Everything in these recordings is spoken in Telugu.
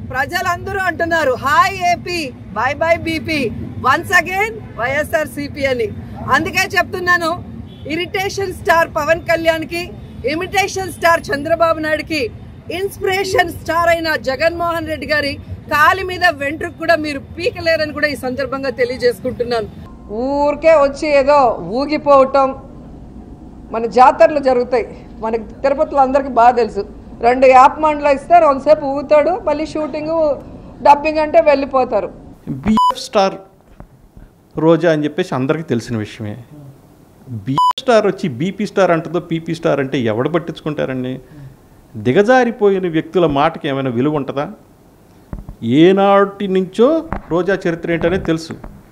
ప్రజలందరూ అంటున్నారు hi AP bye bye BP once again YSR CP అని అందుకే చెప్తున్నాను ఇరిటేషన్ స్టార్ పవన్ కళ్యాణ్ కి ఇమిటేషన్ స్టార్ చంద్రబాబు నాయుడుకి ఇన్స్పిరేషన్ స్టార్ అయిన జగన్మోహన్ రెడ్డి గారి కాలి మీద వెంట్రుకు కూడా మీరు పీకలేరని కూడా ఈ సందర్భంగా తెలియజేసుకుంటున్నాను ఊరికే వచ్చి ఏదో ఊగిపోవటం మన జాతరలు జరుగుతాయి మనకి తిరుపతిలో అందరికీ బాగా తెలుసు రెండు యాప్ మండలు ఇస్తే రెండుసేపు ఊగుతాడు మళ్ళీ షూటింగ్ డబ్బింగ్ అంటే వెళ్ళిపోతారు బిఎఫ్ స్టార్ రోజా అని చెప్పేసి అందరికీ తెలిసిన విషయమే బిఎఫ్ స్టార్ వచ్చి బీపీ స్టార్ అంటుందో పీపీ స్టార్ అంటే ఎవడు పట్టించుకుంటారండి దిగజారిపోయిన వ్యక్తుల మాటకి ఏమైనా విలువ ఉంటుందా ఏనాటి నుంచో రోజా చరిత్ర ఏంటనేది తెలుసు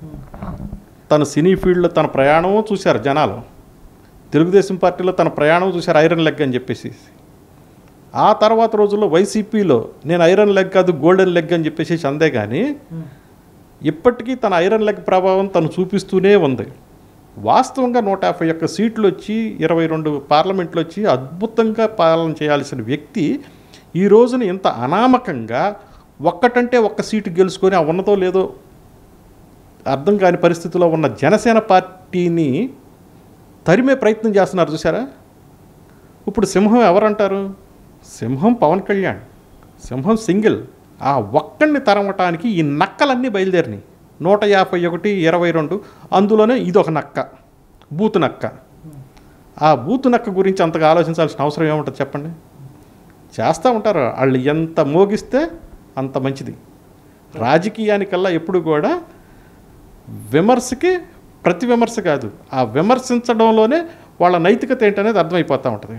తన సినీ ఫీల్డ్లో తన ప్రయాణం చూశారు జనాలు తెలుగుదేశం పార్టీలో తన ప్రయాణం చూశారు ఐరన్ లెగ్ అని చెప్పేసి ఆ తర్వాత రోజుల్లో వైసీపీలో నేను ఐరన్ లెగ్ కాదు గోల్డెన్ లెగ్ అని చెప్పేసి అందే కానీ ఇప్పటికీ తన ఐరన్ లెగ్ ప్రభావం తను చూపిస్తూనే ఉంది వాస్తవంగా నూట యాభై ఒక్క సీట్లు వచ్చి ఇరవై రెండు పార్లమెంట్లు వచ్చి అద్భుతంగా పాలన చేయాల్సిన వ్యక్తి ఈ రోజున ఇంత అనామకంగా ఒక్కటంటే ఒక్క సీటు గెలుచుకొని ఆ ఉన్నదో లేదో అర్థం కాని పరిస్థితిలో ఉన్న జనసేన పార్టీని తరిమే ప్రయత్నం చేస్తున్నారు చూసారా ఇప్పుడు సింహం ఎవరంటారు సింహం పవన్ కళ్యాణ్ సింహం సింగిల్ ఆ ఒక్కడిని తరమటానికి ఈ నక్కలన్నీ బయలుదేరినాయి నూట యాభై ఒకటి ఇరవై రెండు అందులోనే ఇది ఒక నక్క బూతు నక్క ఆ బూతు నక్క గురించి అంతగా ఆలోచించాల్సిన అవసరం ఏముంటుంది చెప్పండి చేస్తూ ఉంటారు వాళ్ళు ఎంత మోగిస్తే అంత మంచిది రాజకీయానికల్లా ఎప్పుడు కూడా విమర్శకి ప్రతి విమర్శ కాదు ఆ విమర్శించడంలోనే వాళ్ళ నైతికత ఏంటనేది అర్థమైపోతూ ఉంటుంది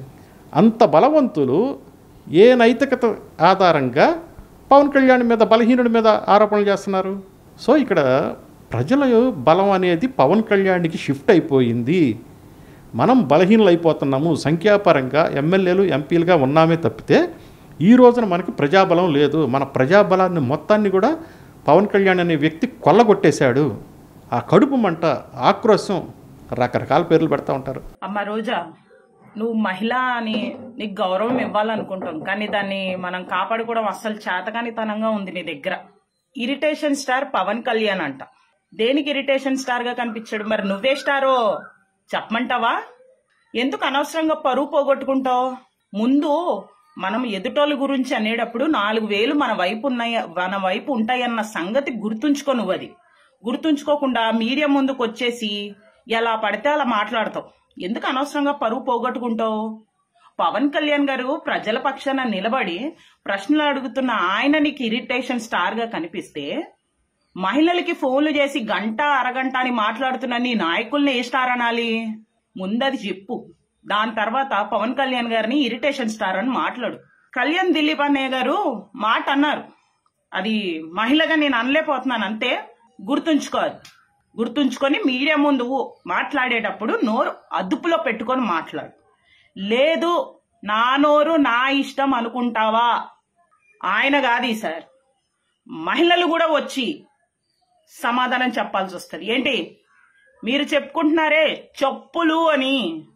అంత బలవంతులు ఏ నైతికత ఆధారంగా పవన్ కళ్యాణ్ మీద బలహీనుడి మీద ఆరోపణలు చేస్తున్నారు సో ఇక్కడ ప్రజల బలం అనేది పవన్ కళ్యాణ్కి షిఫ్ట్ అయిపోయింది మనం బలహీనలు అయిపోతున్నాము సంఖ్యాపరంగా ఎమ్మెల్యేలు ఎంపీలుగా ఉన్నామే తప్పితే ఈ రోజున మనకి ప్రజాబలం లేదు మన ప్రజాబలాన్ని మొత్తాన్ని కూడా పవన్ కళ్యాణ్ అనే వ్యక్తి కొల్లగొట్టేశాడు ఆ కడుపు మంట ఆక్రోశం రకరకాల పేర్లు పెడతా ఉంటారు అమ్మ రోజా నువ్వు మహిళ అని నీకు గౌరవం ఇవ్వాలనుకుంటాం కానీ దాన్ని మనం కాపాడుకోవడం అస్సలు చేతకానితనంగా ఉంది నీ దగ్గర ఇరిటేషన్ స్టార్ పవన్ కళ్యాణ్ అంట దేనికి ఇరిటేషన్ స్టార్ గా కనిపించాడు మరి నువ్వే స్టారో చెప్పమంటావా ఎందుకు అనవసరంగా పరువు పోగొట్టుకుంటావు ముందు మనం ఎదుటోళ్ళ గురించి అనేటప్పుడు నాలుగు వేలు మన వైపు ఉన్నాయి మన వైపు ఉంటాయన్న సంగతి గుర్తుంచుకో నువ్వు అది గుర్తుంచుకోకుండా మీడియా ముందుకు వచ్చేసి ఎలా పడితే అలా మాట్లాడతావు ఎందుకు అనవసరంగా పరువు పోగొట్టుకుంటావు పవన్ కళ్యాణ్ గారు ప్రజల పక్షాన నిలబడి ప్రశ్నలు అడుగుతున్న ఆయన నీకు ఇరిటేషన్ స్టార్ గా కనిపిస్తే మహిళలకి ఫోన్లు చేసి గంట అరగంట అని మాట్లాడుతున్న నీ నాయకుల్ని ఏ స్టార్ అనాలి ముందది చెప్పు దాని తర్వాత పవన్ కళ్యాణ్ గారిని ఇరిటేషన్ స్టార్ అని మాట్లాడు కళ్యాణ్ దిలీప్ అన్నయ్య గారు మాట అన్నారు అది మహిళగా నేను అనలేకపోతున్నాను అంతే గుర్తుంచుకోవాలి గుర్తుంచుకొని మీడియా ముందు మాట్లాడేటప్పుడు నోరు అదుపులో పెట్టుకొని మాట్లాడు లేదు నా నోరు నా ఇష్టం అనుకుంటావా ఆయన కాదు సార్ మహిళలు కూడా వచ్చి సమాధానం చెప్పాల్సి వస్తుంది ఏంటి మీరు చెప్పుకుంటున్నారే చెప్పులు అని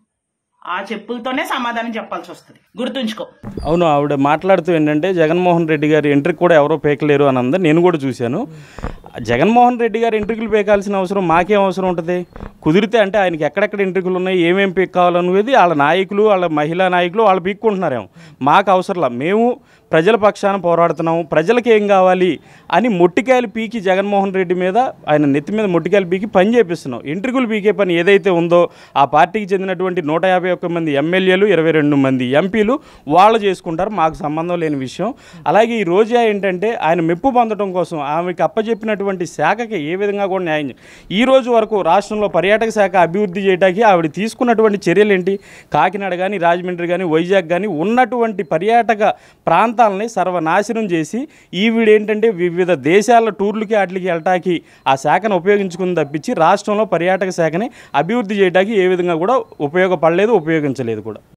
ఆ చెప్పులతోనే సమాధానం చెప్పాల్సి వస్తుంది గుర్తుంచుకో అవును ఆవిడ మాట్లాడుతూ ఏంటంటే జగన్మోహన్ రెడ్డి గారి ఎంట్రీకి కూడా ఎవరో పేకలేరు అని అందా నేను కూడా చూశాను జగన్మోహన్ రెడ్డి గారి ఎంట్రీకులు పేకాల్సిన అవసరం మాకేం అవసరం ఉంటుంది కుదిరితే అంటే ఆయనకి ఎక్కడెక్కడ ఎంట్రీకులు ఉన్నాయి ఏమేం పీక్ కావాలనేది వాళ్ళ నాయకులు వాళ్ళ మహిళా నాయకులు వాళ్ళు పీక్కుంటున్నారేమో మాకు అవసరంలా మేము ప్రజల పక్షాన పోరాడుతున్నాము ప్రజలకు ఏం కావాలి అని మొట్టికాయలు పీకి జగన్మోహన్ రెడ్డి మీద ఆయన నెత్తి మీద మొట్టికాయలు పీకి పని చేపిస్తున్నాం ఎంట్రికులు పీకే పని ఏదైతే ఉందో ఆ పార్టీకి చెందినటువంటి నూట యాభై ఒక్క మంది ఎమ్మెల్యేలు ఇరవై రెండు మంది ఎంపీలు వాళ్ళు చేసుకుంటారు మాకు సంబంధం లేని విషయం అలాగే ఈ రోజా ఏంటంటే ఆయన మెప్పు పొందడం కోసం ఆమెకి అప్పచెప్పినటువంటి శాఖకి ఏ విధంగా కూడా న్యాయం చే- ఈ రోజు వరకు రాష్ట్రంలో పర్యాటక శాఖ అభివృద్ధి చేయడానికి ఆవిడ తీసుకున్నటువంటి చర్యలు ఏంటి కాకినాడ కానీ రాజమండ్రి కానీ వైజాగ్ కానీ ఉన్నటువంటి పర్యాటక ప్రాంతాలని సర్వనాశనం చేసి ఈవిడ ఏంటంటే వివిధ దేశాల టూర్లకి వాటికి వెళ్ళటానికి ఆ శాఖను ఉపయోగించుకుని తప్పించి రాష్ట్రంలో పర్యాటక శాఖని అభివృద్ధి చేయడానికి ఏ విధంగా కూడా ఉపయోగపడలేదు ఉపయోగించలేదు కూడా